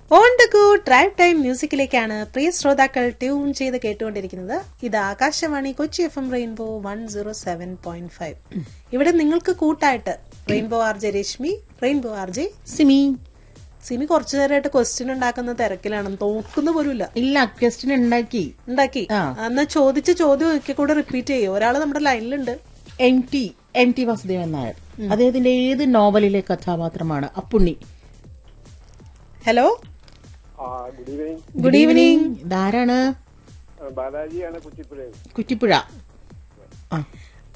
On the go drive time മ്യൂസിക്കിലേക്കാണ് പ്രിയ ശ്രോതാക്കൾ ട്യൂൺ ചെയ്ത് കേട്ടുകൊണ്ടിരിക്കുന്നത് ഇത് Akashvani Kochi F M rainbow one zero seven point five ഇവിടെ നിങ്ങൾക്ക് കൂട്ടായിട്ട് rainbow R J Reshmi rainbow R J Simi Simi കുറച്ചു നേരമായിട്ട് ക്വസ്റ്റ്യൻ ഉണ്ടാക്കുന്ന തിരക്കിലാണ് നോക്കുന്ന പോലുമില്ല ഇല്ല ക്വസ്റ്റ്യൻ ഉണ്ടാക്കി ഉണ്ടാക്കി ആ. എന്നാ ചോദിച്ച ചോദ്യം ഒക്കെ കൂടെ റിപ്പീറ്റ് ചെയ്യും ഒരാള് നമ്മുടെ ലൈനിലുണ്ട് M T M T Vasudevan Nair അദ്ദേഹത്തിന്റെ ഏത് നോവലിലെ കഥാപാത്രമാണ് അപ്പുണ്ണി ഹലോ ആ ഗുഡ് ഈവനിങ് ഗുഡ് ഈവനിങ് ഇതാരാണ് ബാലാജിയാണ് കുച്ചിപ്പുഴ കുറ്റിപ്പുഴ ആ